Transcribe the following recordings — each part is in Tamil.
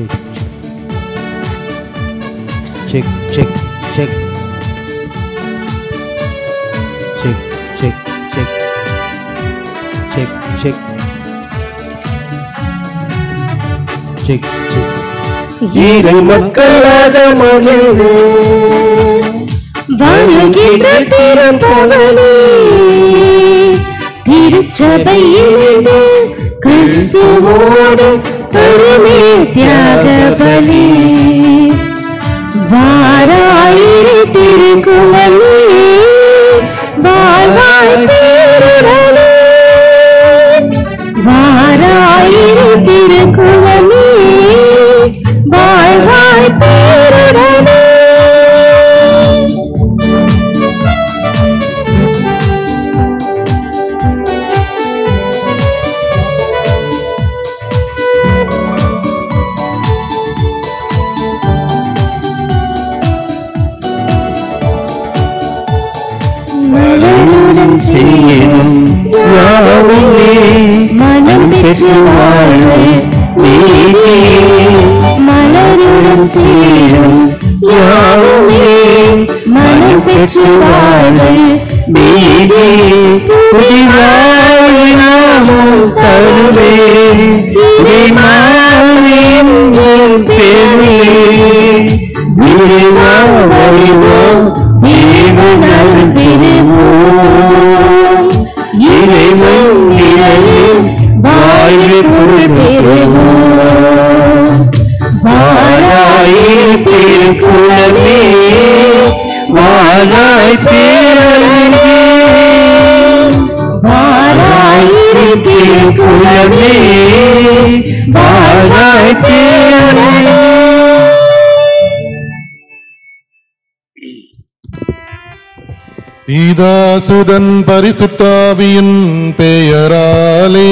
check check check check check check check check check check இரு மக்களாக மகிழ்ந்து வாழ்கின்ற திருப்பவனே திருச்சபை இணைந்து கிறிஸ்துவோடு தருமே தியாக பலி வாராயிரு திருக்குழலே வாழ்வாய் பேருடனே வாராயிரு திருக்குழலே வாழ்வாய் பேருடனே மலருடன் செய்யும் யாவுமே மனம் பெற்று வாழ்வு நீரே மலருடன் சேரும் யாவுமே மனம் பெற்று வாழ்வு நீரே புதிவாயினாமும் தருவே புதிமாயும் பெருமே விரைவாம் வருவோம் தேவனால் பெறுவோம் இறைவன் நிழலில் வாழ்வு பெறுவோம் வாராயே திருக்குளமே வாராய் பேரழகே வாராயிரு திருக்குளமே வாராய் பேரழகே ஈதாசுதன் பரிசுத்தாவியின் பெயராலே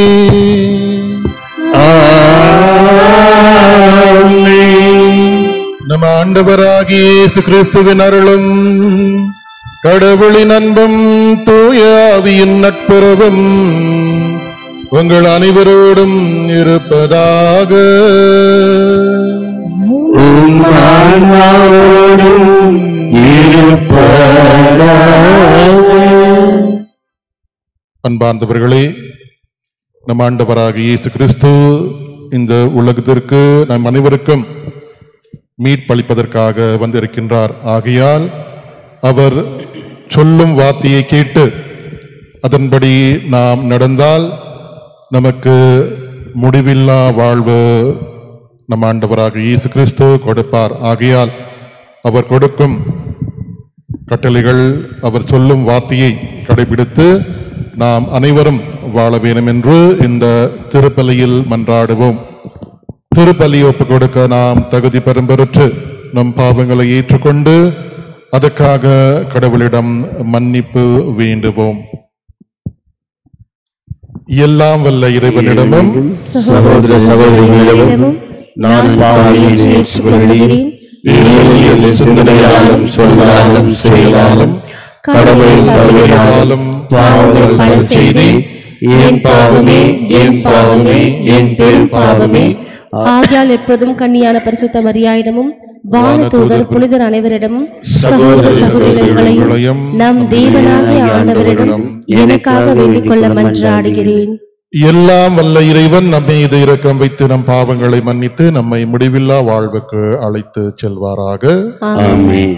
நம் ஆண்டவராகிய இயேசு கிறிஸ்துவின் அருளும் கடவுளின் அன்பும் தூய ஆவியின் நட்புறவும் உங்கள் அனைவரோடும் இருப்பதாக உம் ஆன்மாவோடும் இருப்பதாக அன்பார்ந்தவர்களே நம் ஆண்டவராகிய இயேசு கிறிஸ்து இந்த உலகத்திற்கு நம் அனைவருக்கும் மீட்பளிப்பதற்காக வந்திருக்கின்றார் ஆகையால் அவர் சொல்லும் வார்த்தையை கேட்டு அதன்படி நாம் நடந்தால் நமக்கு முடிவில்லா வாழ்வு நம் ஆண்டவராக இயேசு கிறிஸ்து கொடுப்பார் ஆகையால் அவர் கொடுக்கும் கட்டளைகள் அவர் சொல்லும் வார்த்தையை கடைபிடித்து நாம் அனைவரும் வாழ வேண்டும் என்று இந்த திருப்பலியில் மன்றாடுவோம் திருப்பலி ஒப்பு கொடுக்க நாம் தகுதி பெறும் பெற்று நம் பாவங்களை ஏற்றுக்கொண்டு அதற்காக கடவுளிடம் மன்னிப்பு வேண்டுவோம் எல்லாம் வல்ல இறைவனிடமும் சகோதர சகோதரிகளிடமும் நான் பாவியை ஏற்றுக்கொள்கிறேன் இருளில் சிந்தனையாலும் சொல்லாலும் செயலாலும் கடவுள் தவறினாலும் பாவங்கள் பல செய்தேன் என் பாவமே என் பாவமே என் பெரும் பாவமே ஆகியால் எப்பொழுதும் கன்னியான பரிசுத்த மரியாயிடமும் வானதூதர் புனிதர் அனைவரிடமும் சகோதர சகோதரர்களையும் நம் தேவனாகிய ஆண்டவரிடம் எனக்காக வேண்டிக் கொள்ள மன்றாடுகிறேன் எல்லாம் வல்ல இறைவன் நம்மை இது இரக்கம் வைத்து நம் பாவங்களை மன்னித்து நம்மை முடிவில்லா வாழ்வுக்கு அழைத்து செல்வாராக ஆமென்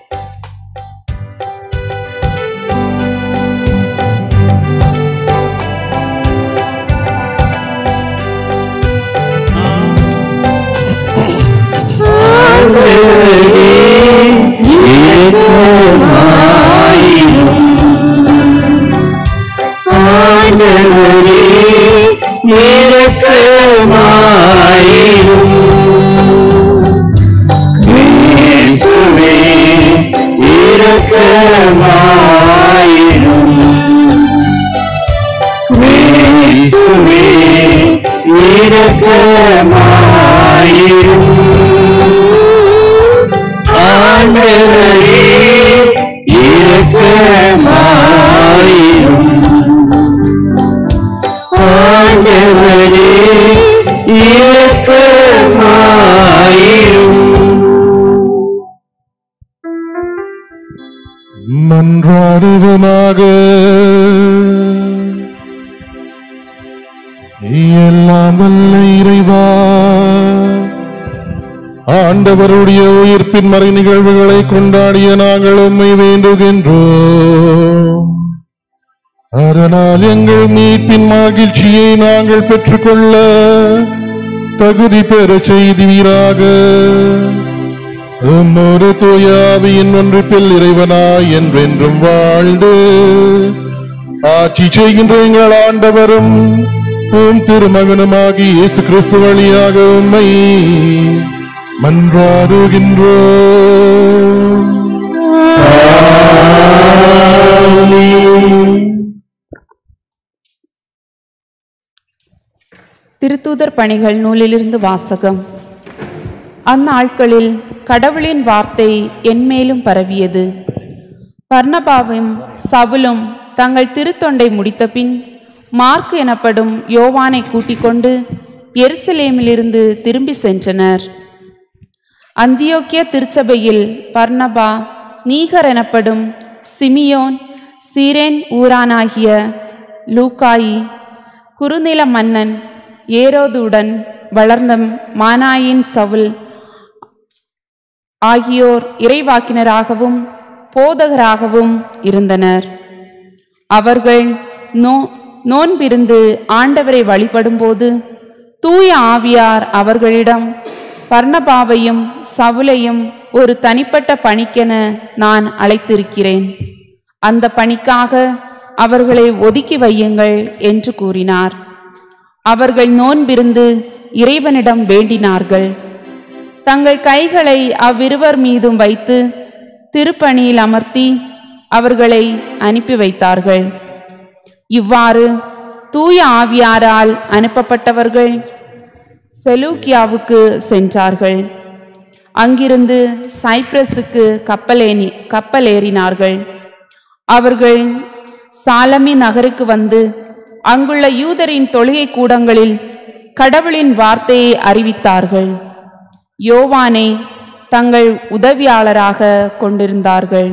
ஆண்டவரே இரக்கமாயிரும் கிறிஸ்துவே இரக்கமாயிரும் கிறிஸ்துவே இரக்கமாயிரும் ஆண்டவரே இரக்கமாயிரும் ஆண்டவரே இரக்கமாயிரும் மன்றாடுவமாக எல்லாம் வல்ல இறைவா ஆண்டவருடைய உயிர்ப்பின் மறை நிகழ்வுகளை கொண்டாடிய நாங்கள் உம்மை வேண்டுகின்றோம் அதனால் எங்கள் மீட்பின் மகிழ்ச்சியை நாங்கள் பெற்றுக்கொள்ள தகுதி பெற செய்தீராக உம்மோடு தூயாவியின் ஒன்றிப்பில் இறைவனாய் என்றென்றும் வாழ்ந்து ஆட்சி செய்கின்ற எங்கள் ஆண்டவரும் உம் திருமகனுமாகி இயேசு கிறிஸ்து வழியாக உம்மை மன்றாடுகின்றோம் திருத்தூதர் பணிகள் நூலிலிருந்து வாசகம் அந்நாட்களில் கடவுளின் வார்த்தை என்மேலும் பரவியது பர்னபாவும் சவுலும் தங்கள் திருத்தொண்டை முடித்தபின் மார்க் எனப்படும் யோவானை கூட்டிக் கொண்டு எருசலேமிலிருந்து திரும்பி சென்றனர் அந்தியோக்கிய திருச்சபையில் பர்னபா நீகர் எனப்படும் சிமியோன் சீரேன் ஊரானாகிய லூக்காயி குறுநில மன்னன் ஏரோதுடன் வளர்ந்த மானாயின் சவுல் ஆகியோர் இறைவாக்கினராகவும் போதகராகவும் இருந்தனர் அவர்கள் நோ நோன்பிருந்து ஆண்டவரை வழிபடும்போது தூய ஆவியார் அவர்களிடம் பர்ணபாவையும் சவுலையும் ஒரு தனிப்பட்ட பணிக்கென நான் அழைத்திருக்கிறேன் அந்த பணிக்காக அவர்களை ஒதுக்கி வையுங்கள் என்று கூறினார் அவர்கள் நோன்பிருந்து இறைவனிடம் வேண்டினார்கள் தங்கள் கைகளை அவ்விருவர் மீதும் வைத்து திருப்பணியில் அமர்த்தி அவர்களை அனுப்பி வைத்தார்கள் இவ்வாறு தூய ஆவியாரால் அனுப்பப்பட்டவர்கள் செலூக்கியாவுக்கு சென்றார்கள் அங்கிருந்து சைப்ரஸுக்கு கப்பலேனி கப்பலேறினார்கள் அவர்கள் சாலமி நகருக்கு வந்து அங்குள்ள யூதரின் தொழுகை கூடங்களில் கடவுளின் வார்த்தையை அறிவித்தார்கள் யோவானை தங்கள் உதவியாளராக கொண்டிருந்தார்கள்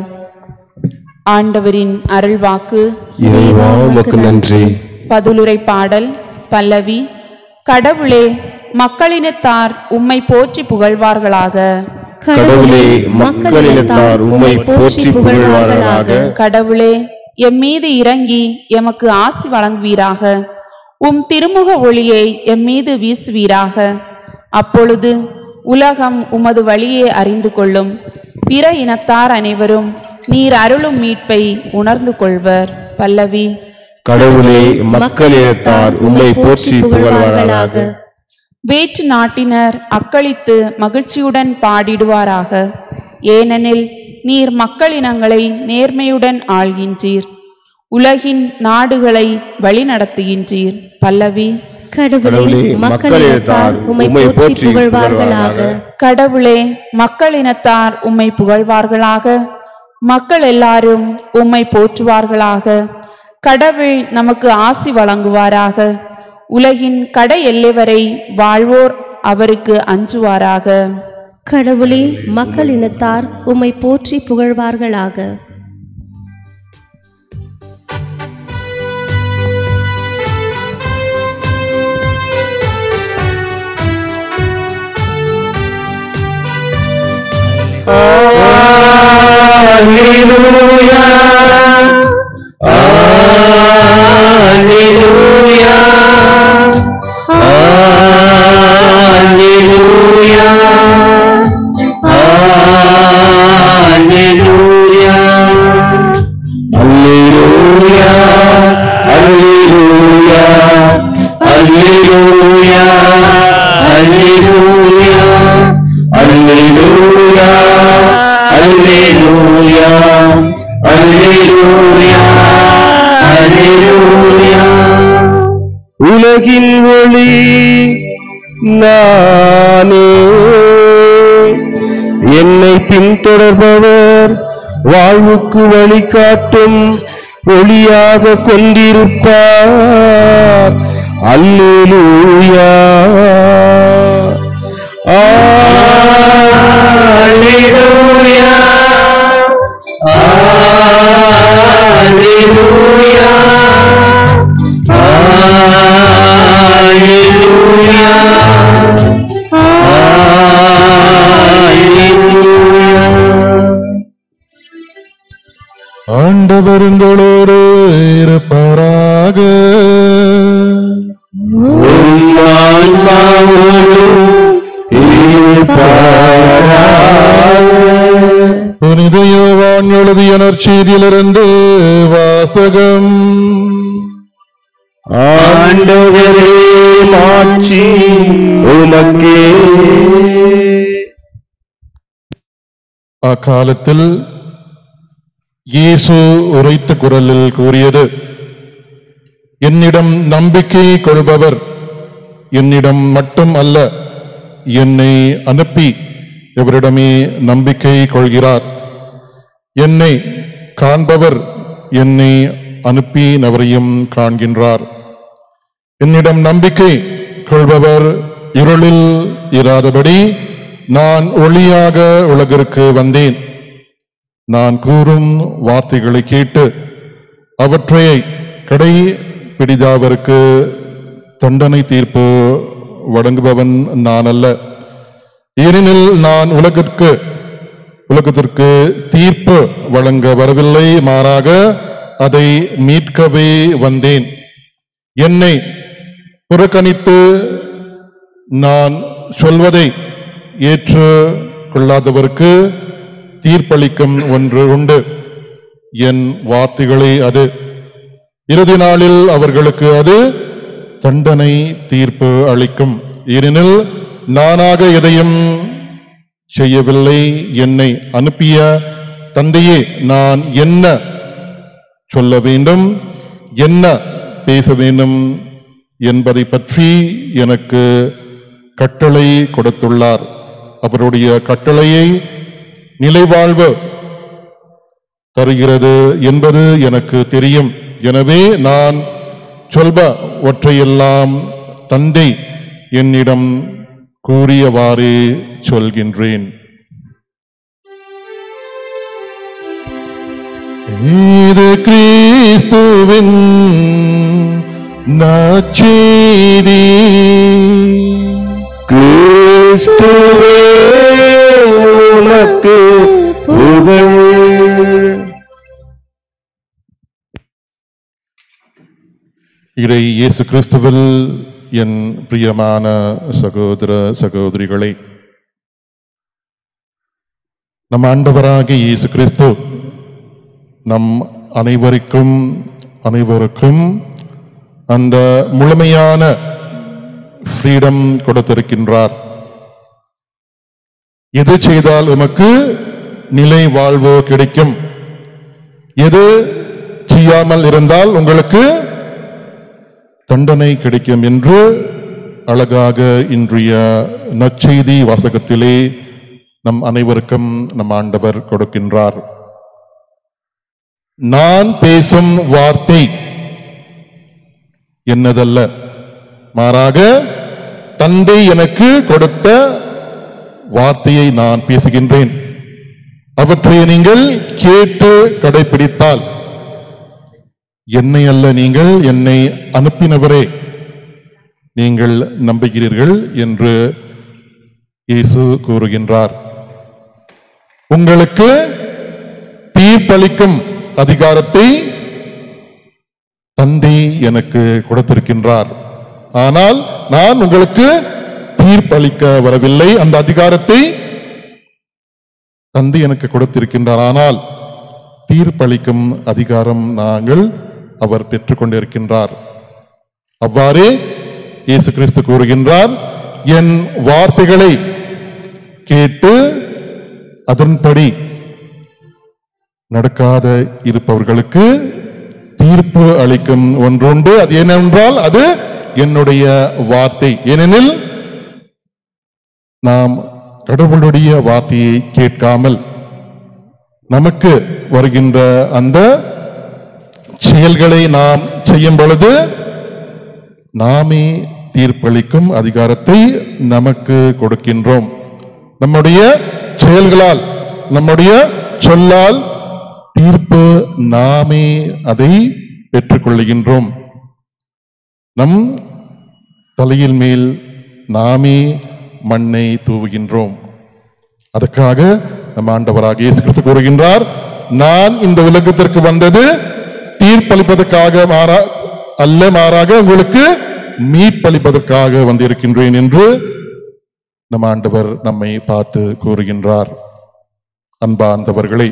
ஆண்டவரின் அருள்வாக்கு இறைவா உமக்கு நன்றி பதிலுரை பாடல் பல்லவி கடவுளே மக்களினத்தார் உம்மை போற்றி புகழ்வார்களாக கடவுளே மக்களினத்தார் உம்மை போற்றி புகழ்வார்களாக கடவுளே எம் மீது இறங்கி எமக்கு ஆசி வழங்குவீராக உம் திருமுக ஒளியை எம் மீது வீசுவீராக அப்பொழுது உலகம் உமது வழியை அறிந்து கொள்ளும் பிற இனத்தார் அனைவரும் நீர் அருளும் மீட்பை உணர்ந்து கொள்வர் பல்லவி கடவுளே மக்களினத்தார் உம்மை போற்றி புகழ்வார்களாக வேற்று நாட்டினர் அக்களித்து மகிழ்ச்சியுடன் பாடிடுவாராக ஏனெனில் நீர் மக்களினங்களை நேர்மையுடன் ஆள்கின்றீர் உலகின் நாடுகளை வழிநடத்துகின்றீர் பல்லவி கடவுளே மக்களினத்தார் உம்மை போற்றி புகழ்வார்களாக கடவுளே மக்களினத்தார் உம்மை புகழ்வார்களாக மக்கள் எல்லாரும் உம்மை போற்றுவார்களாக கடவுள் நமக்கு ஆசி வழங்குவாராக உலகின் கடை எல்லை வரை வாழ்வோர் அவருக்கு அஞ்சுவாராக கடவுளே மக்களினத்தார் உம்மை போற்றி புகழ்வார்களாக Alleluia. Alleluia. Alleluia. Alleluia. Alleluia. Alleluia. Alleluia. Alleluia. Alleluia. Alleluia. Alleluia. Alleluia. உலகின் ஒளி நானே என்னை பின்தொடர்பவர் வாழ்வுக்கு வழிகாட்டும் ஒளியாக கொண்டிருப்பார் அல்லேலூயா ஆண்டவர் உங்களோடு இருப்பாராக புனித யோவான் எழுதிய நற்செய்தியிலிருந்து வாசகம் ஆண்டவரே மாட்சி உமக்கே அக்காலத்தில் இயேசு உரைத்த குரலில் கூறியது என்னிடம் நம்பிக்கை கொள்பவர் என்னிடம் மட்டும் அல்ல என்னை அனுப்பி எவரிடமே நம்பிக்கை கொள்கிறார் என்னை காண்பவர் என்னை அனுப்பினவரையும் காண்கின்றார் என்னிடம் நம்பிக்கை கொள்பவர் இருளில் இராதபடி நான் ஒளியாக உலகிற்கு வந்தேன் நான் கூறும் வார்த்தைகளை கேட்டு அவற்றை கடை பிடிதாவருக்கு தண்டனை தீர்ப்பு வழங்குபவன் நான் அல்ல ஏனெனில் நான் உலகிற்கு உலகத்திற்கு தீர்ப்பு வழங்க வரவில்லை மாறாக அதை மீட்கவே வந்தேன் என்னை புறக்கணித்து நான் சொல்வதை ஏற்று கொள்ளாதவருக்கு தீர்ப்பளிக்கும் ஒன்று உண்டு என் வார்த்தைகளே அது இறுதி நாளில் அவர்களுக்கு அது தண்டனை தீர்ப்பு அளிக்கும் ஏனெனில் நானாக எதையும் செய்யவில்லை என்னை அனுப்பிய தந்தையே நான் என்ன சொல்ல வேண்டும் என்ன பேச வேண்டும் என்பதை பற்றி எனக்கு கட்டளை கொடுத்துள்ளார் அவருடைய கட்டளையை நிலைவாழ்வு தருகிறது என்பது எனக்கு தெரியும் எனவே நான் சொல்பவற்றையெல்லாம் தந்தை என்னிடம் கூறியவாறே சொல்கின்றேன் இது கிறிஸ்துவின் நற்செய்தி கிறிஸ்துவே உமக்கு புகழ் இறை இயேசு கிறிஸ்துவில் என் பிரியமான சகோதர சகோதரிகளே நம் ஆண்டவராகிய இயேசு கிறிஸ்து நம் அனைவருக்கும் அனைவருக்கும் அந்த முழுமையான ஃப்ரீடம் கொடுத்திருக்கின்றார் எது செய்தால் உமக்கு நிலை வாழ்வு கிடைக்கும் எது செய்யாமல் இருந்தால் உங்களுக்கு தண்டனை கிடைக்கும் என்று அழகாக இன்றைய நற்செய்தி வாசகத்திலே நம் அனைவருக்கும் நம் ஆண்டவர் கொடுக்கின்றார் நான் பேசும் வார்த்தை என்னதல்ல மாறாக தந்தை எனக்கு கொடுத்த வார்த்தையை நான் பேசுகின்றேன் அவற்றை நீங்கள் கேட்டு கடைபிடித்தால் என்னை அல்ல நீங்கள் என்னை அனுப்பினவரே நீங்கள் நம்புகிறீர்கள் என்று இயேசு கூறுகின்றார் உங்களுக்கு தீர்ப்பளிக்கும் அதிகாரத்தை தந்தை எனக்கு கொடுத்திருக்கின்றார் ஆனால் நான் உங்களுக்கு தீர்ப்பளிக்க வரவில்லை அந்த அதிகாரத்தை தந்தை எனக்கு கொடுத்திருக்கின்றார் ஆனால் தீர்ப்பளிக்கும் அதிகாரம் நாங்கள் அவர் பெற்றுக்கொண்டிருக்கின்றார் அவ்வாறே இயேசு கிறிஸ்து கூறுகின்றார் என் வார்த்தைகளை கேட்டு அதன்படி நடக்காத இருப்பவர்களுக்கு தீர்ப்பு அளிக்கும் ஒன்றுண்டு அது என்னவென்றால் அது என்னுடைய வார்த்தை ஏனெனில் நாம் கடவுளுடைய வார்த்தையை கேட்காமல் நமக்கு வருகின்ற அந்த செயல்களை நாம் செய்யும் பொழுது நாமே தீர்ப்பளிக்கும் அதிகாரத்தை நமக்கு கொடுக்கின்றோம் நம்முடைய செயல்களால் நம்முடைய சொல்லால் தீர்ப்பு நாமே அதை பெற்றுக்கொள்கின்றோம் நம் தலையில் மேல் நாமே மண்ணை தூவுகின்றோம் அதற்காக நம் ஆண்டவராக இயேசு கிறிஸ்து கூறுகின்றார் நான் இந்த உலகத்திற்கு வந்தது தீர்ப்பளிப்பதற்காக மாறா அல்ல மாறாக உங்களுக்கு மீட்பளிப்பதற்காக வந்திருக்கின்றேன் என்று நம் ஆண்டவர் நம்மை பார்த்து கூறுகின்றார் அன்பார்ந்தவர்களே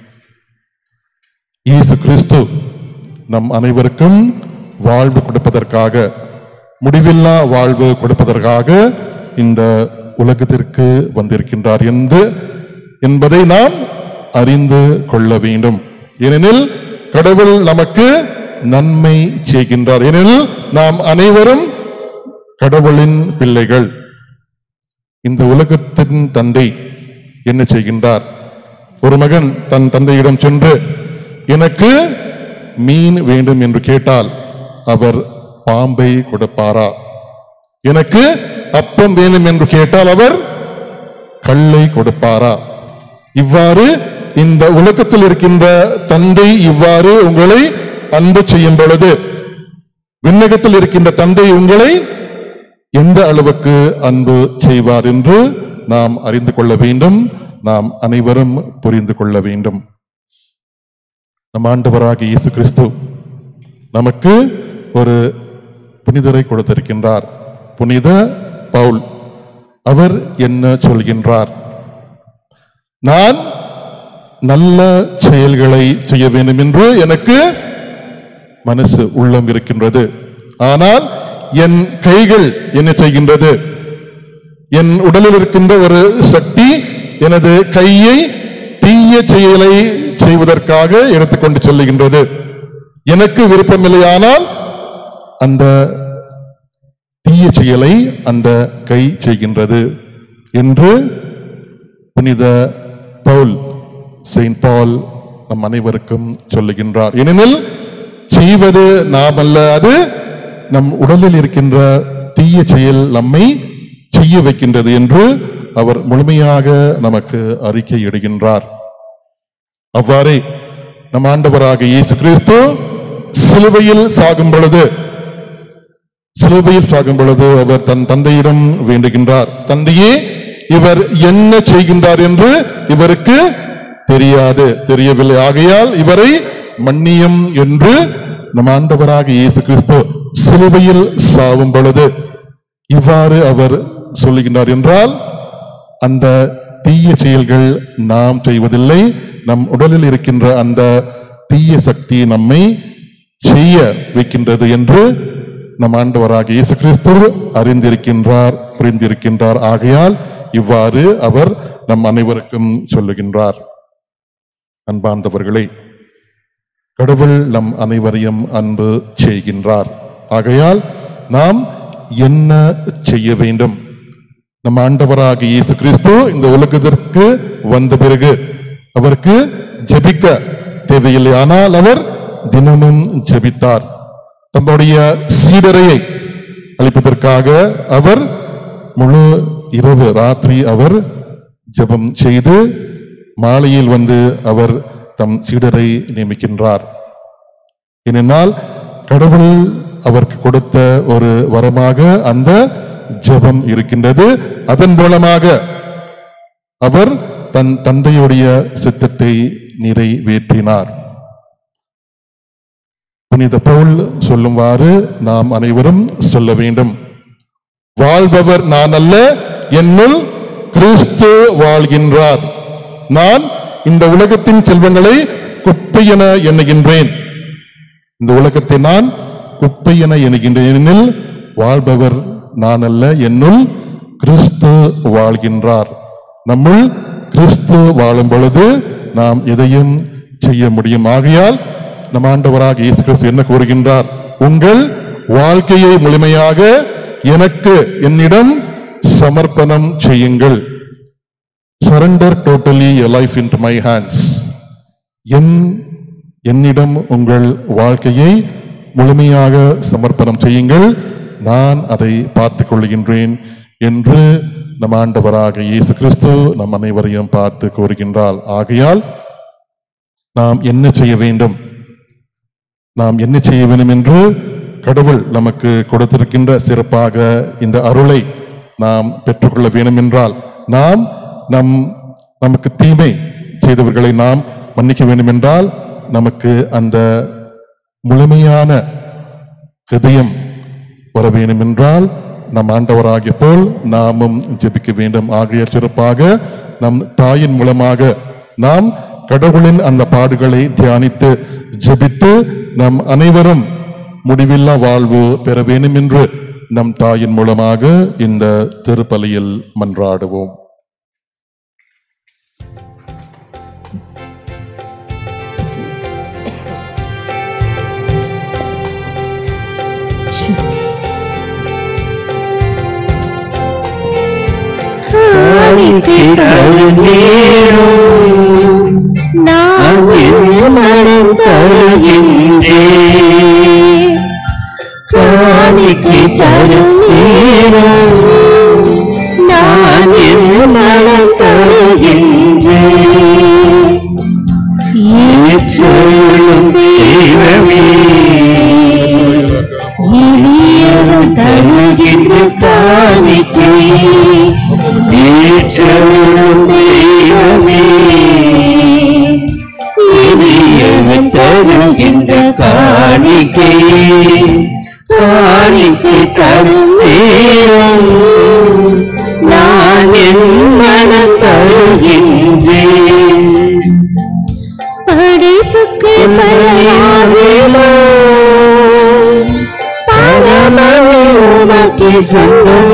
இயேசு கிறிஸ்து நம் அனைவருக்கும் வாழ்வு கொடுப்பதற்காக முடிவில்லா வாழ்வு கொடுப்பதற்காக இந்த உலகத்திற்கு வந்திருக்கின்றார் என்று என்பதை நாம் அறிந்து கொள்ள வேண்டும் ஏனெனில் கடவுள் நமக்கு நன்மை செய்கின்றார் ஏனெனில் நாம் அனைவரும் கடவுளின் பிள்ளைகள் இந்த உலகத்தின் தந்தை என்ன செய்கின்றார் ஒரு மகன் தன் தந்தையிடம் சென்று எனக்கு மீன் வேண்டும் என்று கேட்டால் அவர் பாம்பை கொடுப்பாரா எனக்கு அப்பம் வேண்டும் என்று கேட்டால் அவர் கல்லை கொடுப்பாரா இவ்வாறு இந்த உலகத்தில் இருக்கின்ற தந்தை இவ்வாறு உங்களை அன்பு செய்யும் பொழுது விண்ணகத்தில் இருக்கின்ற தந்தை உங்களை எந்த அளவுக்கு அன்பு செய்வார் என்று நாம் அறிந்து கொள்ள வேண்டும் நாம் அனைவரும் புரிந்து கொள்ள வேண்டும் நம் ஆண்டவராகிய இயேசு கிறிஸ்து நமக்கு ஒரு புனிதரை கொடுத்திருக்கின்றார் புனித பவுல் அவர் என்ன சொல்கின்றார் நான் நல்ல செயல்களை செய்ய வேண்டும் என்று எனக்கு மனசு உள்ளம் இருக்கின்றது ஆனால் என் கைகள் என்ன செய்கின்றது என் உடலில் இருக்கின்ற ஒரு சக்தி எனது கையை தீய செயலை செய்வதற்காக எடுத்துக்கொண்டு செல்லுகின்றது எனக்கு விருப்பமில்லையானால் அந்த தீய செயலை அந்த கை செய்கின்றது என்று புனித பவுல் செயின்ட் பால் நம் அனைவருக்கும் சொல்லுகின்றார் ஏனெனில் செய்வது நாம் அல்ல அது நம் உடலில் இருக்கின்ற தீய செயல் நம்மை செய்ய வைக்கின்றது என்று அவர் முழுமையாக நமக்கு அறிக்கை இடுகின்றார் அவ்வாறே நம் ஆண்டவராக இயேசு கிறிஸ்து சிலுவையில் சாகும் பொழுது சிலுவையில் சாகும் பொழுது அவர் தன் தந்தையிடம் வேண்டுகின்றார் தந்தையே இவர் என்ன செய்கின்றார் என்று இவருக்கு தெரியாது தெரியவில்லை ஆகையால் இவரை மன்னியும் என்று நம் ஆண்டவராக இயேசு கிறிஸ்து சிலுவையில் சாவும் பொழுது இவ்வாறு அவர் சொல்லுகின்றார் என்றால் அந்த தீய செயல்கள் நாம் செய்வதில்லை நம் உடலில் இருக்கின்ற அந்த தீய சக்தி நம்மை செய்ய வைக்கின்றது என்று நம் ஆண்டவராக இயேசு கிறிஸ்து அறிந்திருக்கின்றார் புரிந்திருக்கின்றார் ஆகையால் இவ்வாறு அவர் நம் அனைவருக்கும் சொல்லுகின்றார் அன்பார்ந்தவர்களே கடவுள் நம் அனைவரையும் அன்பு செய்கின்றார் ஆகையால் நாம் என்ன செய்ய வேண்டும் நம் ஆண்டவராக இயேசு கிறிஸ்து இந்த உலகத்திற்கு வந்த பிறகு அவருக்கு ஜெபிக்க தேவையில்லை ஆனால் அவர் தினமும் ஜெபித்தார் தம்முடைய சீடரையை அளிப்பதற்காக அவர் முழு இரவு ராத்திரி அவர் ஜெபம் செய்து மாலையில் வந்து அவர் தம் சீடரை நியமிக்கின்றார் ஏனென்றால் கடவுள் அவருக்கு கொடுத்த ஒரு வரமாக அந்த ஜெபம் இருக்கின்றது அதன் மூலமாக அவர் தன் தந்தையுடைய சித்தத்தை நிறைவேற்றினார் புனித பவுல் சொல்லுமாறு நாம் அனைவரும் சொல்ல வேண்டும் வாழ்பவர் நான் அல்ல என்னுள் கிறிஸ்து வாழ்கின்றார் நான் இந்த உலகத்தின் செல்வங்களை குப்பை என எண்ணுகின்றேன் இந்த உலகத்தை நான் குப்பை என எண்ணுகின்றேன் ஏனெனில் வாழ்பவர் நான் அல்ல என்னுள் கிறிஸ்து வாழ்கின்றார் நம்முள் கிறிஸ்து வாழும் பொழுது நாம் எதையும் செய்ய முடியும் ஆகையால் நம் ஆண்டவராக இயேசு கிறிஸ்து என்ன கூறுகின்றார் உங்கள் வாழ்க்கையை முழுமையாக எனக்கு என்னிடம் சமர்ப்பணம் செய்யுங்கள் surrender totally life in my hands என் என்னிடம் உங்கள் வாழ்க்கையை முழுமையாக சமர்ப்பணம் செய்யுங்கள் நான் அதை பார்த்துக் கொள்கின்றேன் என்று நம் ஆண்டவராக இயேசு கிறிஸ்து நம் அனைவரையும் பார்த்து கூறுகின்றார் ஆகையால் நாம் என்ன செய்ய வேண்டும் நாம் என்ன செய்ய வேண்டும் என்று கடவுள் நமக்கு கொடுத்திருக்கின்ற சிறப்பாக இந்த அருளை நாம் பெற்றுக்கொள்ள வேண்டும் என்றால் நாம் நம் நமக்கு தீமை செய்தவர்களை நாம் மன்னிக்க வேண்டும் என்றால் நமக்கு அந்த முழுமையான ஹிருதயம் வர வேண்டும் என்றால் நம் ஆண்டவராகிய போல் நாமும் ஜெபிக்க வேண்டும் ஆகிய சிறப்பாக நம் தாயின் மூலமாக நாம் கடவுளின் அந்த பாடுகளை தியானித்து ஜெபித்து நம் அனைவரும் முடிவில்லா வாழ்வு பெற வேண்டும் என்று நம் தாயின் மூலமாக இந்த திருப்பலியில் மன்றாடுவோம் காணிக்கை தருகிறோம் நான் என் மனம் தருகின்றேன் காணிக்கை தருகிறோம் நான் என் மனம் தருகின்றேன் ஏற்றுள்ளும் தெய்வமே இனியவன் தருகின்ற காணிக்கை ஏற்றுள்ளும் தெய்வமே இனியவன் தருகின்ற காணிக்கை காணிக்கை தரும் நேரம் நான் என் மனம் தருகின்றேன் படைப்புக்கு பலனாகிலோ பரமனுமக்கு சொந்தம்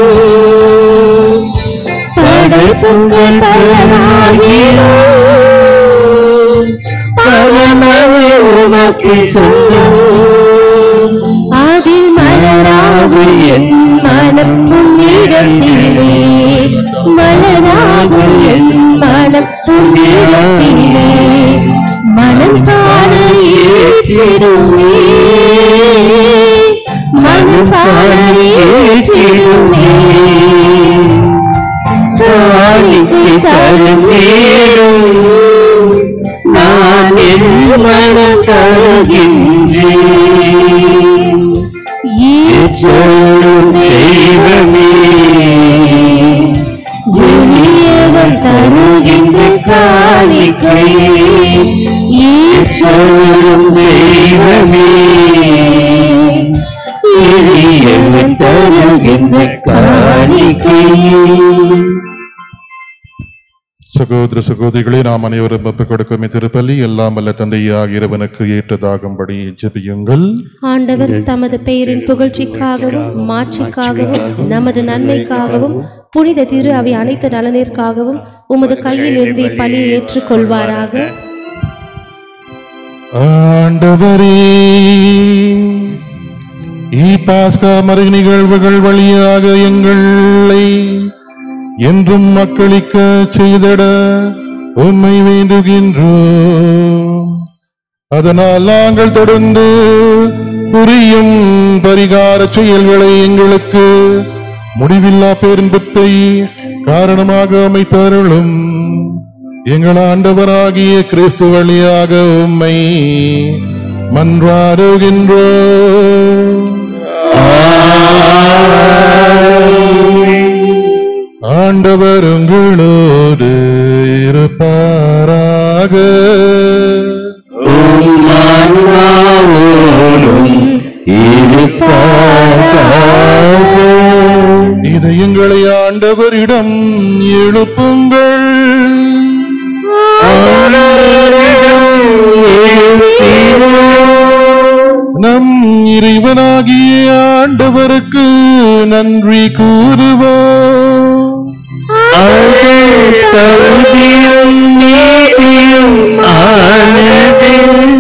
படைப்புங்கள் பலனாகிலோ பரமனுமக்கு சொந்தம் அதில் மலராக மலராகு என் மனம் உன்னிடத்திலே மலராக என் மனம் உன்னிடத்திலே மனம் காண ஏற்றிடுமே மனம் காண ஏற்றிடுமே காணிக்கை தரும் நேரம் நான் என் மனம் தருகின்றேன் ஏற்றோடும் தெய்வமே இனியவன் தருகின்ற காணிக்கை ஏற்றோடும் தெய்வமே இனியவன் தருகின்ற காணிக்கை சகோதர சகோதரிகளே நாம் அனைவரும் ஒப்புக் கொடுக்கும் திருப்பலி எல்லாம் வல்ல தந்தையாக இறைவனுக்கு ஏற்றதாகும்படி ஜெபியுங்கள் ஆண்டவர் தமது பெயரின் புகழ்ச்சிக்காகவும் மாட்சிக்காகவும் நமது நன்மைக்காகவும் புனித திரு அவை அனைத்து நலனிற்காகவும் உமது கையில் இருந்து இப்பலியை ஏற்றுக்கொள்வாராக ஆண்டவரே ஈ பாஸ்கா மறை நிகழ்வுகள் வழியாக எங்களை என்றும் மக்களிக்க செய்திட உண்மை வேண்டுகின்றோம் அதனால் நாங்கள் தொடர்ந்து புரியும் பரிகார செயல்களை எங்களுக்கு முடிவில்லா பேரின்பத்தை காரணமாக அமைத்தருளும் எங்கள் ஆண்டவராகிய கிறிஸ்து வழியாக உம்மை மன்றாடுகின்றோம் ஆண்டவர் உங்களோடு இருப்பாராக ஆன்மாவோடும் இருப்பாராக. இதயங்களை ஆண்டவரிடம் எழுப்புங்கள் நம் இறைவனாகிய ஆண்டவருக்கு நன்றி கூறுவோம் அது தகுதியும் நீதியும் ஆனது.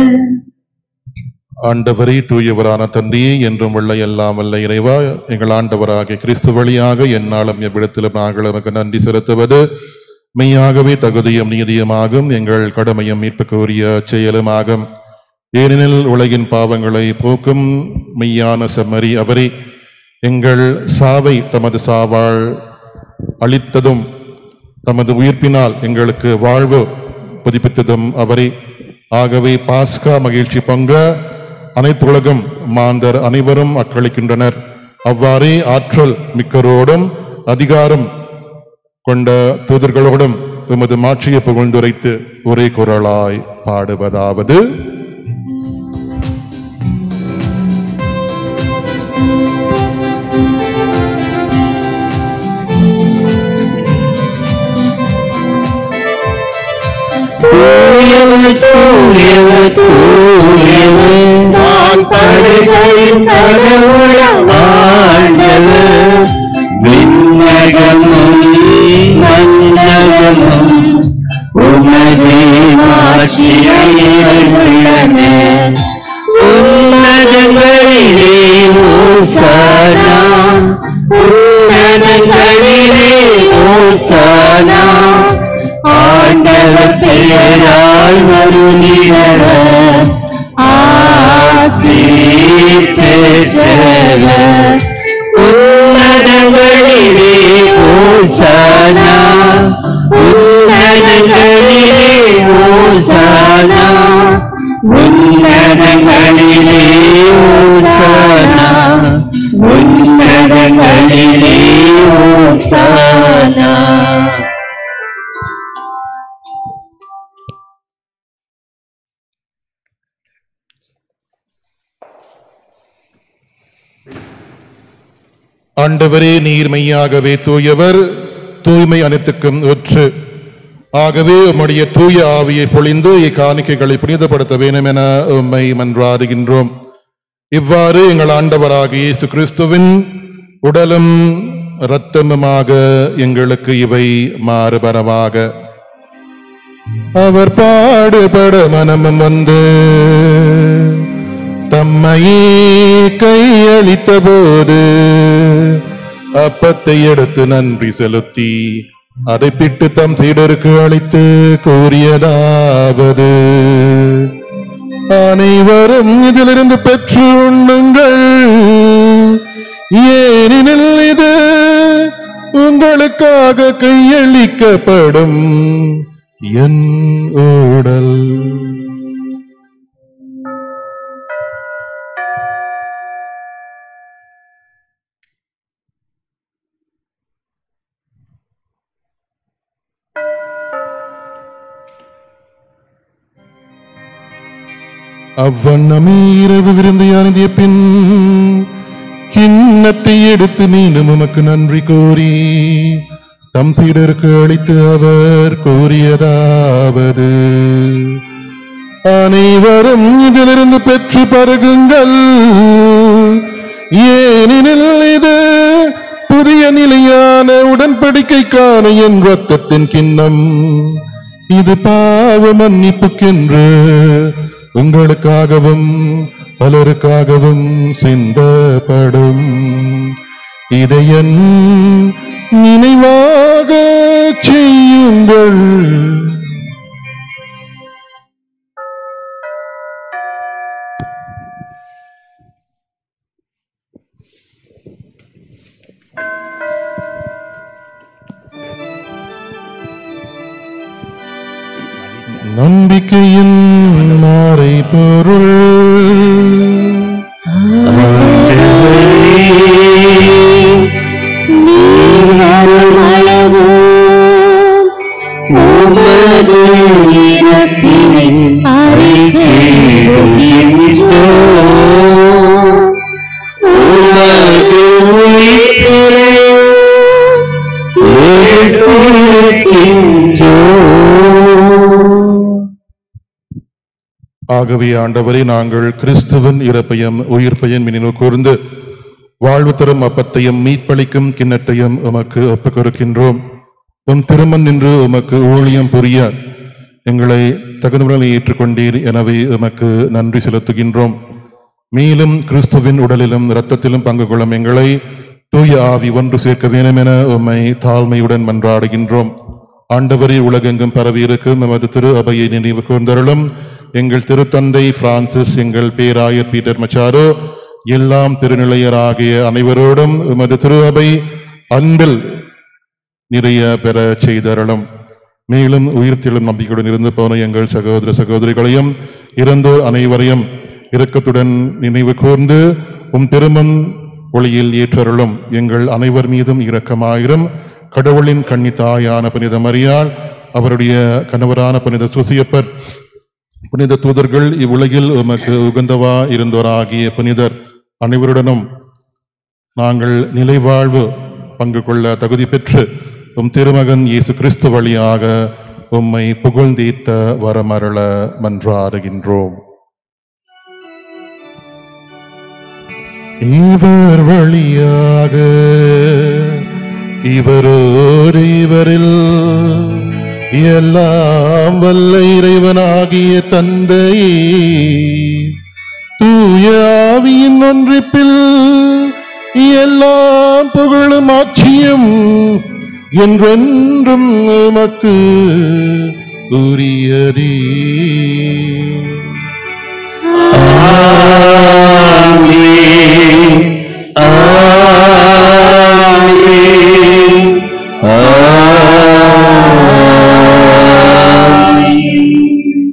ஆண்டவரே தூயவரான தந்தையே என்றும் உள்ள எல்லாம் வல்ல இறைவா எங்கள் ஆண்டவராகிய கிறிஸ்து வழியாக எந்நாளும் எவ்விடத்திலும் நாங்கள் உமக்கு நன்றி செலுத்துவது மெய்யாகவே தகுதியும் நீதியுமாகும் எங்கள் கடமையும் மீட்புக்குரிய செயலுமாகும் ஏனெனில் உலகின் பாவங்களை போக்கும் மெய்யான செம்மறி அவரே எங்கள் சாவை தமது சாவால் அளித்ததும் தமது உயிர்ப்பினால் எங்களுக்கு வாழ்வு புதுப்பித்ததும் அவரே ஆகவே பாஸ்கா மகிழ்ச்சி பங்க அனைத்து உலகம் மாந்தர் அனைவரும் அக்களிக்கின்றனர் அவ்வாறே ஆற்றல் மிக்கரோடும் அதிகாரம் கொண்ட தூதர்களோடும் எமது மாட்சியை புகழ்ந்துரைத்து ஒரே குரலாய் பாடுவதாவது தூயவர் தூயவர் தூயவர் நான் படுகையின் கடவுளம் ஆண்டவர் விண்ணகமும் மன்னகமும் உமது மாட்சியை உள்ளன உன்னதங்களிலே ஓசானா உன்னதங்களிலே ஓசானா ஆண்டவர் பெயரால் வருகிறவர் ஆசி பெற்றவர் உன்னதங்களிலே ஓசானா உன்னதங்களிலே ஓசானா உன்னதங்களிலே ஓசானா உன்னதங்களிலே ஓசானா ஆண்டவரே நீர் மெய்யாகவே தூயவர் தூய்மை அனைத்துக்கும் ஒற்று ஆகவே உம்முடைய தூய ஆவியை பொழிந்து இக்காணிக்கைகளை புனிதப்படுத்த வேண்டும் என உம்மை மன்றாடுகின்றோம் இவ்வாறு எங்கள் ஆண்டவராகிய இயேசு கிறிஸ்துவின் உடலும் இரத்தமுமாக எங்களுக்கு இவை மாறுபரவாக அவர் பாடுபட மனமும் வந்து தம்மையே கையளித்த போது அப்பத்தை எடுத்து நன்றி செலுத்தி அதை பிட்டு தம் சீடருக்கு அளித்து கூறியதாவது அனைவரும் இதிலிருந்து பெற்று உண்ணுங்கள் ஏனெனில் இது உங்களுக்காக கையளிக்கப்படும் என் ஊடல் அவ்வண்ணமே இரவு விருந்து யானிய பின் கிண்ணத்தை எடுத்து மீண்டும் உமக்கு நன்றி கூறி தம் சீடருக்கு அளித்து அவர் கூறியதாவது அனைவரும் இதிலிருந்து பெற்று பருகுங்கள் ஏனெனில் இது புதிய நிலையான உடன்படிக்கைக்கான என் ரத்தத்தின் கிண்ணம் இது பாவ மன்னிப்புக்கென்று உங்களுக்காகவும் பலருக்காகவும் சிந்தப்படும் இதையன் நினைவாக செய்யுங்கள் நம்பிக்கையின் மாறை பொருள் உமது இறப்பினை அறிக்கையிடுகின்றோம். உமது உயிர்ப்பினையும் எடுத்துரைக்கின்றோம். ஆகவே ஆண்டவரே நாங்கள் கிறிஸ்துவின் இறப்பையும் உயிர்ப்பையும் நினைவு கூர்ந்து வாழ்வு தரும் அப்பத்தையும் மீட்பளிக்கும் கிண்ணத்தையும் உமக்கு ஒப்புக் கொடுக்கின்றோம் உம் திருமண் நின்று உமக்கு ஊழியம் புரிய எங்களை தகுந்தவர்களை ஏற்றுக்கொண்டீர் எனவே உமக்கு நன்றி செலுத்துகின்றோம் மேலும் கிறிஸ்துவின் உடலிலும் இரத்தத்திலும் பங்கு கொள்ளும் எங்களை தூய ஆவி ஒன்று சேர்க்க வேண்டும் என உம்மை தாழ்மையுடன் மன்றாடுகின்றோம் ஆண்டவரே உலகெங்கும் பரவியிருக்கும் எமது திரு அபையை நினைவு கூர்ந்தருளும் எங்கள் திருத்தந்தை பிரான்சிஸ் எங்கள் பேராயர் பீட்டர் மச்சாரோ எல்லாம் திருநிலையராகிய அனைவரோடும் உமது திரு அவை அன்பில் நிறைய பெற செய்தருளும் மேலும் உயிர்த்தெழும் நம்பிக்கையுடன் இருந்து போன எங்கள் சகோதர சகோதரிகளையும் இறந்தோர் அனைவரையும் இரக்கத்துடன் நினைவு கூர்ந்து உம் திருமன் ஒளியில் ஏற்றருளும் எங்கள் அனைவர் மீதும் இரக்கமாயிரும் கடவுளின் கன்னி தாயான புனித மரியாள் அவருடைய கணவரான புனித சுசியப்பர் புனித தூதர்கள் இவ்வுலகில் உமக்கு உகந்தவா இருந்தோராகிய புனிதர் அனைவருடனும் நாங்கள் நிலைவாழ்வு பங்கு கொள்ள தகுதி பெற்று உம் திருமகன் இயேசு கிறிஸ்து வழியாக உம்மை புகழ்ந்தீத்த வரமருள மன்றாடுகின்றோம் இவர் வழியாக இவரோடு இவரில் எல்லாம் வல்ல இறைவனாகிய தந்தையே தூய ஆவியின் ஒன்றிப்பில் எல்லாம் புகழும் ஆட்சியும் என்றென்றும் உமக்கு உரியதே ஆமென். ஆமென். ஆமென்.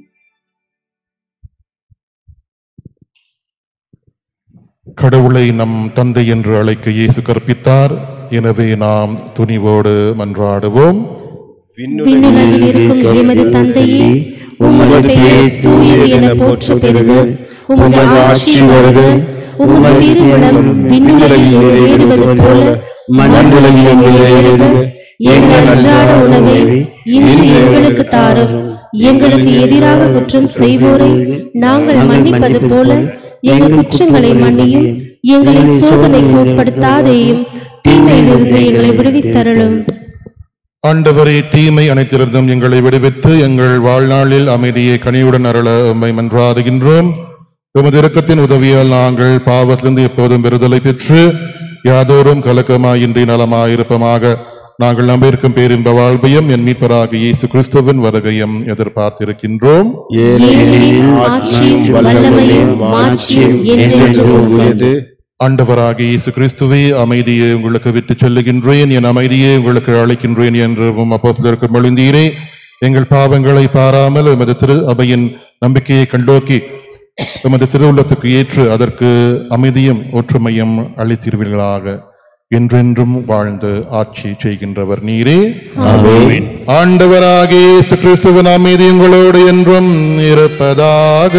கடவுளை நம் தந்தை என்று அழைக்க இயேசு கற்பித்தார் எனவே நாம் துணிவோடு மன்றாடுவோம் விண்ணுலகில் இருக்கும் எமது தந்தையே உமது பெயர் தூயது என போற்ற பெறுக உமது ஆட்சி வருக உமது திருவிழம் விண்ணுலகில் நிறைவேறுவது போல மண்ணுலகிலும் நிறைவேறுக எங்கள் அன்றாட உணவை இன்று எங்களுக்கு தாரும் எங்களுக்கு எதிராக குற்றம் செய்வோரை நாங்கள் மன்னிப்பது போல எங்கள் குற்றங்களை மன்னியும் எங்களை சோதனைக்கு உட்படுத்தாதேயும் தீமையிலிருந்து எங்களை விடுவித்தருளும் ஆண்டவரே தீமை அனைத்திலிருந்தும் எங்களை விடுவித்து எங்கள் வாழ்நாளில் அமைதியை கனிவுடன் அருள உம்மை மன்றாடுகின்றோம் உமது இரக்கத்தின் உதவியால் நாங்கள் பாவத்திலிருந்து எப்போதும் விடுதலை பெற்று யாதோறும் கலக்கமாயின்றி நலமாயிருப்பமாக நாங்கள் நம்பியிருக்கும் பேரின்ப வாழ்வையும் என் மீட்பராக இயேசு கிறிஸ்துவின் வருகையும் எதிர்பார்த்திருக்கின்றோம் ஏனெனில் ஆட்சியும் வல்லமையும் மாட்சியும் என்றென்றும் உமது. ஆண்டவராகிய இயேசு கிறிஸ்துவே அமைதியை உங்களுக்கு விட்டுச் செல்லுகின்றேன் என் அமைதியை உங்களுக்கு அழைக்கின்றேன் என்று உம் அப்போஸ்தலருக்கு மொழிந்தீரே எங்கள் பாவங்களை பாராமல் எமது திரு அபையின் நம்பிக்கையை கண்டோக்கி எமது திருவுள்ளத்துக்கு ஏற்று அதற்கு அமைதியும் ஒற்றுமையும் அளித்தீர்வீர்களாக என்றென்றும் வாழ்ந்து ஆட்சி செய்கின்றவர் நீரே ஆமென். ஆண்டவராகிய இயேசு கிறிஸ்துவின் அமைதி உங்களோடு என்றும் இருப்பதாக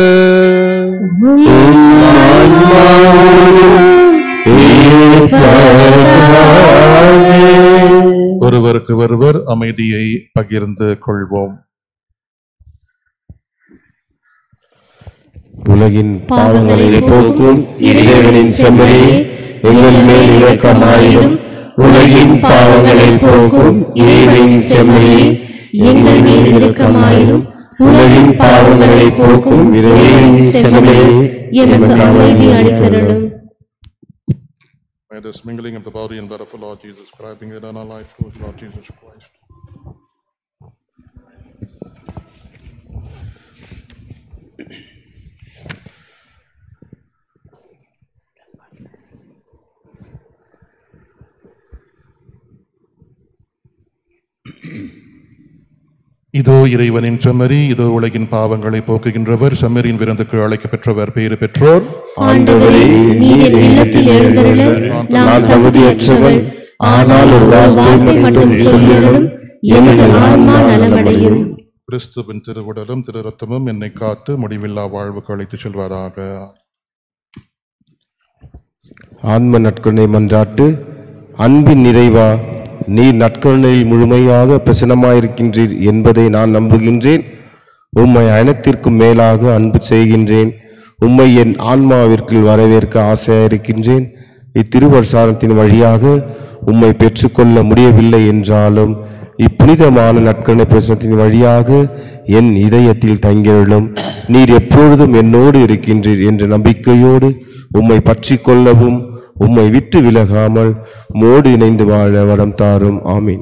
ஒருவருக்கு ஒருவர் அமைதியை பகிர்ந்து கொள்வோம் உலகின் பாவங்களை போக்கும் இறைவனின் செம்மறியே எங்கள் மேல் இரக்கமாயிரும் உலகின் பாவங்களை போக்கும் இறைவனின் செம்மறியே எங்கள் மேல் இரக்கமாயிரும் உலகின் பாவங்களை போக்கும் இறைவனின் செம்மறியே எமக்கு அமைதி அளித்தருளும் May this mingling of the body and blood of the Lord Jesus Christ bring eternal life to us, Lord Jesus Christ. இதோ இறைவனின் செம்மறி இதோ உலகின் பாவங்களை போக்குகின்றவர் செம்மறியின் விருந்துக்கு அழைக்கப் பெற்றவர் பேறு பெற்றோர் ஆண்டவரே நீர் என் இல்லத்தில் எழுந்தருள நான் தகுதியற்றவள் ஆனால் ஒரு வார்த்தை மட்டும் சொல்லிடும் எனது ஆன்மா நலமடையும் கிறிஸ்துவின் திருவுடலும் திரு ரத்தமும் என்னை காத்து முடிவில்லா வாழ்வுக்கு அழைத்துச் செல்வதாக ஆன்ம நற்கருணை மன்றாட்டு அன்பின் நிறைவா நீர் நற்கருணையில் முழுமையாக பிரசன்னமாயிருக்கின்றீர் என்பதை நான் நம்புகின்றேன் உம்மை அனைத்திற்கும் மேலாக அன்பு செய்கின்றேன் உம்மை என் ஆன்மாவிற்குள் வரவேற்க ஆசையாயிருக்கின்றேன் இத்திருவர்சானத்தின் வழியாக உம்மை பெற்றுக்கொள்ள முடியவில்லை என்றாலும் இப்புனிதமான நற்கருணை பிரசனத்தின் வழியாக என் இதயத்தில் தங்கியுள்ளும் நீர் எப்பொழுதும் என்னோடு இருக்கின்றீர் என்ற நம்பிக்கையோடு உம்மை பற்றிக் கொள்ளவும் உம்மை விட்டு விலகாமல் மோடு இணைந்து வாழ வரம் தாரும் ஆமீன்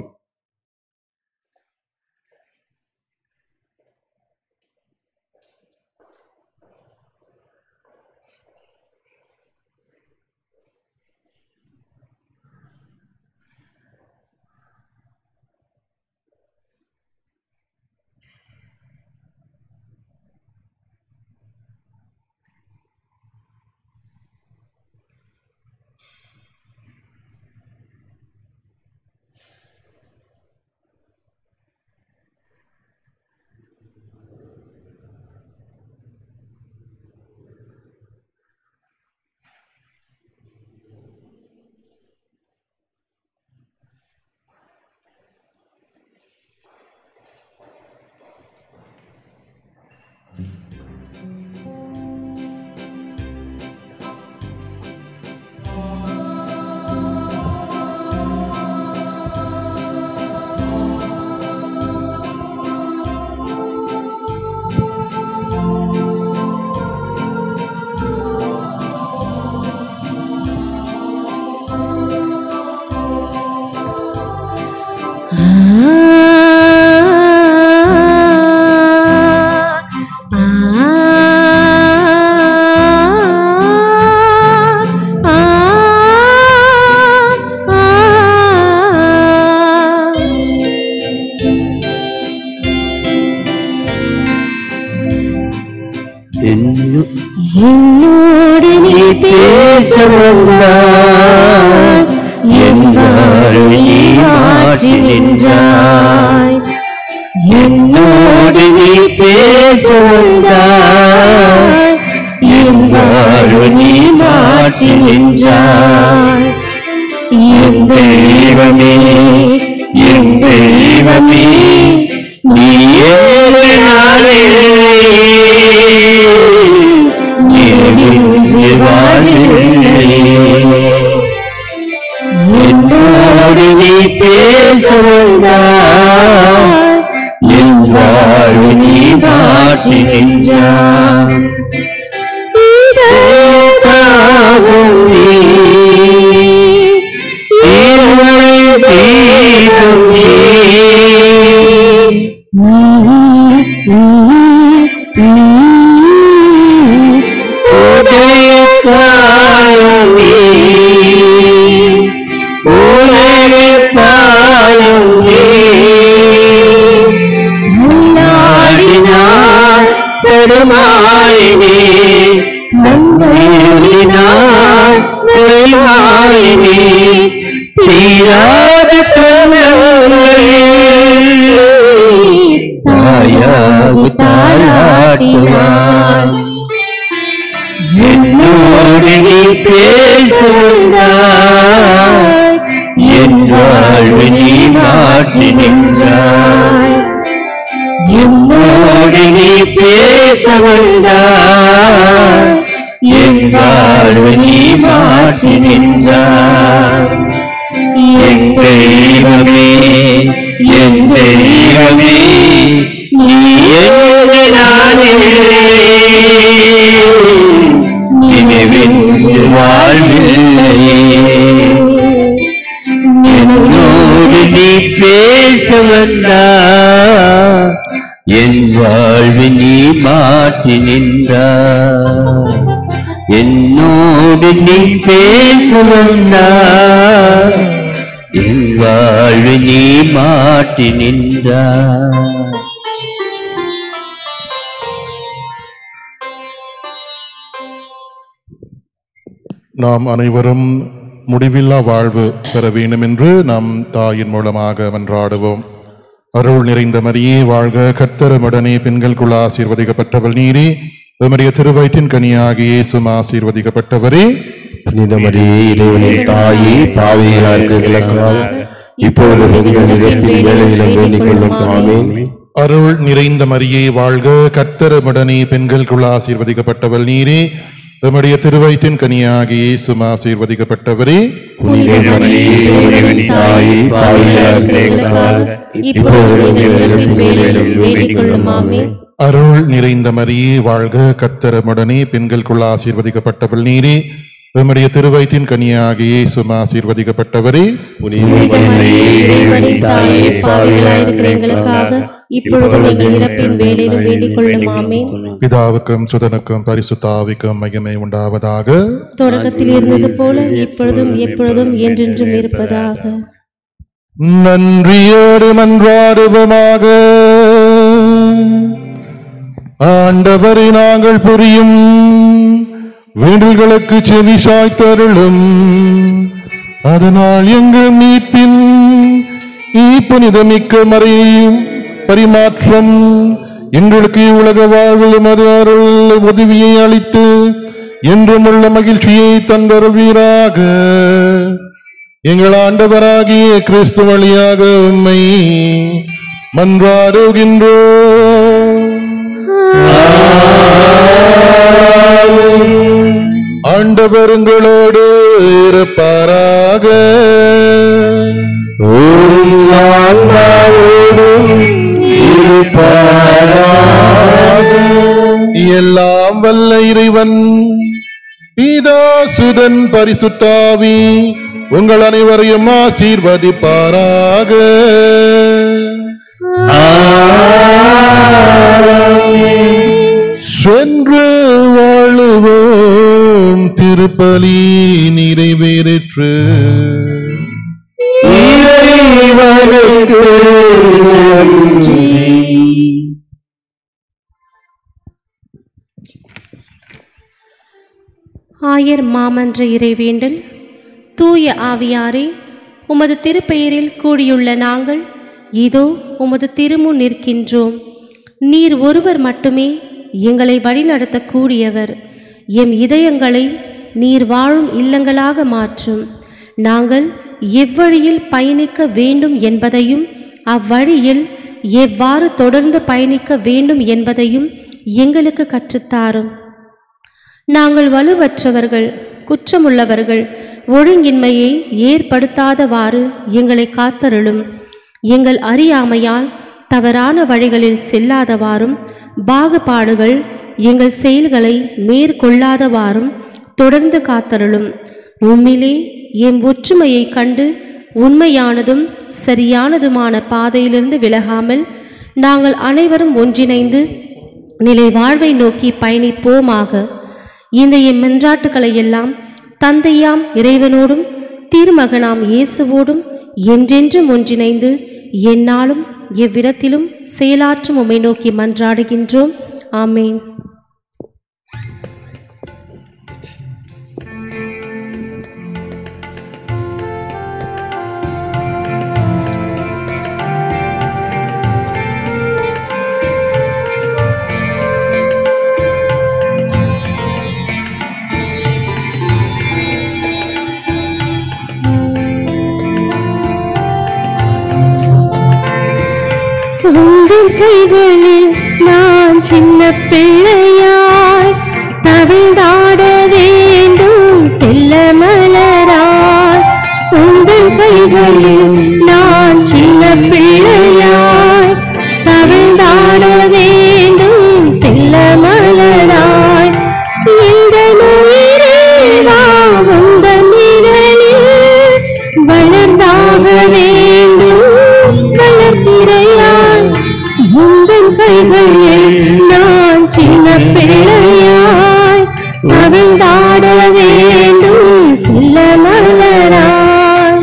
என்னோடு நீ பேச வந்தாய் என் வாழ்வை நீ மாற்றி நின்றாய் என்னோடு நீ பேச வந்தாய் என் வாழ்வை நீ மாற்றி நின்றாய் என் தெய்வமே என் தெய்வமே நீ ஏழு நாளில் வாழ்வில்லை என்னோடு நீ பேச வந்தாய் என் வாழ்வு நீ மாற்றி நின்றாய் இதற்காகும் நீ இருளை தீரும் நீ உதயக்காலம் நீ உலகத்தாலும் நீ முன்னாடினார் பெருமாளினே கண்களினார் பெருமாளினே தீராத தாயாகு தாளாட்டுவார் என்னோடு நீ பேச வந்தாய் என் வாழ்வு நீ மாற்றி நின்றாய் என்னோடு நீ பேச வந்தாய் என் வாழ்வு நீ மாற்றி நின்றாய் என் தெய்வமே என் தெய்வமே நீ என்று நானே நினைவென்று வாழ்வில்லையே என்னோடு நீ பேச வந்தா என் வாழ்வு நீ மாற்றி நின்றா என்னோடு நீ பேச வந்தா என் வாழ்வு நீ மாற்றி நின்றா நாம் அனைவரும் முடிவில்லா வாழ்வு பெற வேண்டும் என்று நாம் தாயின் மூலமாக மன்றாடுவோம் அருள் நிறைந்த மரியே வாழ்க கர்த்தரமுடனே பெண்களுக்குள் ஆசீர்வதிக்கப்பட்டவள் நீரே உம்முடைய திருவயிற்றின் கனியாகிய இயேசும் ஆசீர்வதிக்கப்பட்டவரே புனிதமரியே இறைவனின் தாயே பாவையாருக்கு விளக்காக இப்பொழுது எங்கள் இடத்தில் வேலையிலும் வேண்டிக் கொள்ளும் ஆமேன் அருள் நிறைந்த மரியே வாழ்க கர்த்தரமுடனே பெண்களுக்குள் ஆசீர்வதிக்கப்பட்டவள் நீரே உம்முடைய திருவயிற்றின் கனியாகிய இயேசும் ஆசீர்வதிக்கப்பட்டவரே புனித மரியே இறைவனின் தாயே பாவையாருக்கு விளக்காக இப்பொழுது எங்கள் இடத்தில் வேலையிலும் வேண்டிக் கொள்ளும் ஆமேன் அருள் நிறைந்த மரியே வாழ்க கர்த்தரமுடனே பெண்களுக்குள் ஆசீர்வதிக்கப்பட்டவள் நீரே உம்முடைய திருவயிற்றின் கனியாகிய இயேசும் ஆசீர்வதிக்கப்பட்டவரே புனித மரியே இறைவனின் தாயே பாவிகளாயிருக்கிற எங்களுக்காக இப்பொழுதும் எங்கள் இறப்பின் வேலையிலும் வேண்டிக் கொள்ளும் ஆமேன் பிதாவுக்கும் சுதனுக்கும் பரிசுத்தாவிக்கும் மகிமை உண்டாவதாக தொடக்கத்தில் இருந்தது போல இப்பொழுதும் எப்பொழுதும் என்றென்றும் இருப்பதாக நன்றியோடு மன்றாடுவோமாக ஆண்டவரை நாங்கள் புரியும் வேண்டுகளுக்கு செவி சாய்த்தருளும் அதனால் எங்கள் மீட்பின் புனிதமிக்க மறையும் பரிமாற்றம் எங்களுக்கு உலக வாழ்விலும் அது அருள் உதவியை அளித்து என்றும் உள்ள மகிழ்ச்சியை தந்தருவீராக எங்கள் ஆண்டவராகிய கிறிஸ்து வழியாக உண்மை மன்றாடுகின்றோ ஆண்டவர் உங்களோடு இருப்பாராக எல்லாம் வல்ல இறைவன் பீதா சுதன் பரிசுத்தாவி உங்கள் அனைவரையும் ஆசீர்வதிப்பாராக சென்று வாழுவோம் திருப்பலி நிறைவேறிற்று இறைவனுக்கு நன்றி ஆயர் மாமன்ற இறைவேண்டல் தூய ஆவியாரே உமது திருப்பெயரில் கூடியுள்ள நாங்கள் இதோ உமது திருமுன் நிற்கின்றோம் நீர் ஒருவர் மட்டுமே எங்களை வழிநடத்தக்கூடியவர் எம் இதயங்களை நீர் வாழும் இல்லங்களாக மாற்றும் நாங்கள் எவ்வழியில் பயணிக்க வேண்டும் என்பதையும் அவ்வழியில் எவ்வாறு தொடர்ந்து பயணிக்க வேண்டும் என்பதையும் எங்களுக்கு கற்றுத்தாரும் நாங்கள் வலுவற்றவர்கள் குற்றமுள்ளவர்கள் ஒழுங்கின்மையை ஏற்படுத்தாதவாறு எங்களை காத்தருளும் எங்கள் அறியாமையால் தவறான வழிகளில் செல்லாதவாறும் பாகுபாடுகள் எங்கள் செயல்களை மேற்கொள்ளாதவாறும் தொடர்ந்து காத்தருளும் உம்மிலே எம் ஒற்றுமையை கண்டு உண்மையானதும் சரியானதுமான பாதையிலிருந்து விலகாமல் நாங்கள் அனைவரும் ஒன்றிணைந்து நிலை வாழ்வை நோக்கி பயணிப்போமாக இந்த எம் மென்றாட்டுக்களை எல்லாம் தந்தையாம் இறைவனோடும் திருமகனாம் இயேசுவோடும் என்றென்றும் ஒன்றிணைந்து எந்நாளும் எவ்விடத்திலும் செயலாற்றும் உம்மை நோக்கி மன்றாடுகின்றோம் ஆமேன் உங்கள் கைகளில் நான் சின்ன பிள்ளையாய் தவிழ்ந்தாட வேண்டும் செல்ல மலராய் உங்கள் கைகளில் நான் சின்ன பிள்ளையாய் தவிழ்ந்தாட வேண்டும் செல்ல மலராய் இந்த நுயிரேவா உங்கள் நிழலில் வளர்ந்தாக வேண்டும் வளர்த்திரையாய் உங்கள் கைகளில் நான் சின்ன பிள்ளையாய் தவிழ்ந்தாட வேண்டும் செல்ல மலராய்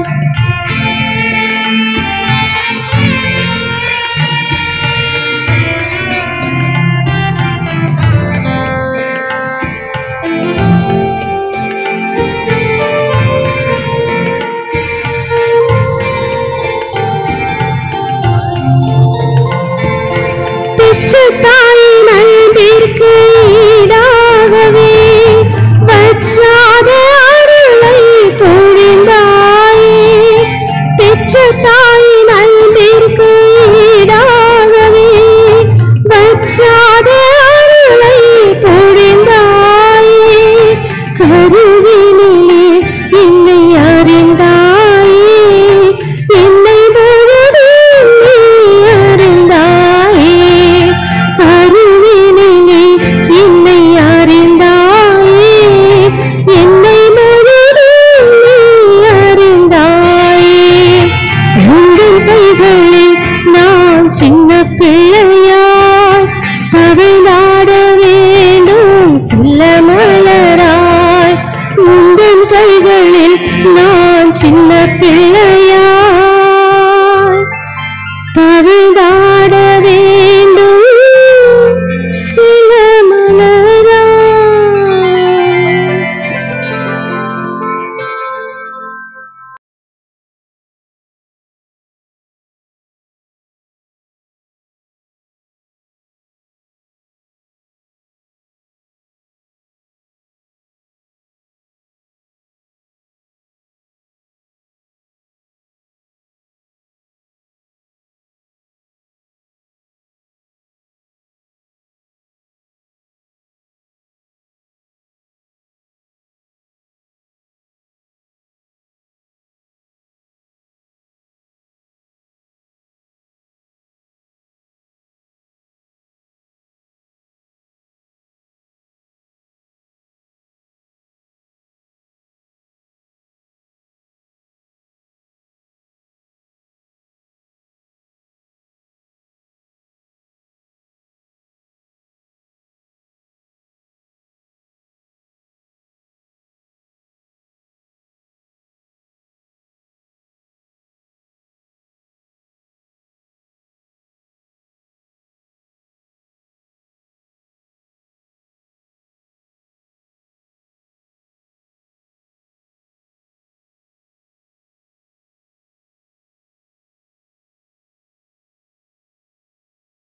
பெற்ற தாயின் அன்பிற்கு ஈடாகவே வற்றாத அருளை பொழிந்தாயே பெற்ற தாயின் அன்பிற்கு ஈடாகவே வற்றாத அருளை பொழிந்தாயே கருவினிலே என்னை அறிந்தாயே என்னை முழுதும் நீ அறிந்தாயே கருவினிலே என்னை அறிந்தாயே என்னை முழுதும் நீ அறிந்தாயே உங்கள் கைகளில் நான் சின்ன பிள்ளையாய் தவிழ்ந்தாட வேண்டும் செல்ல மலராய் உங்கள் கைகளில் நான் சின்ன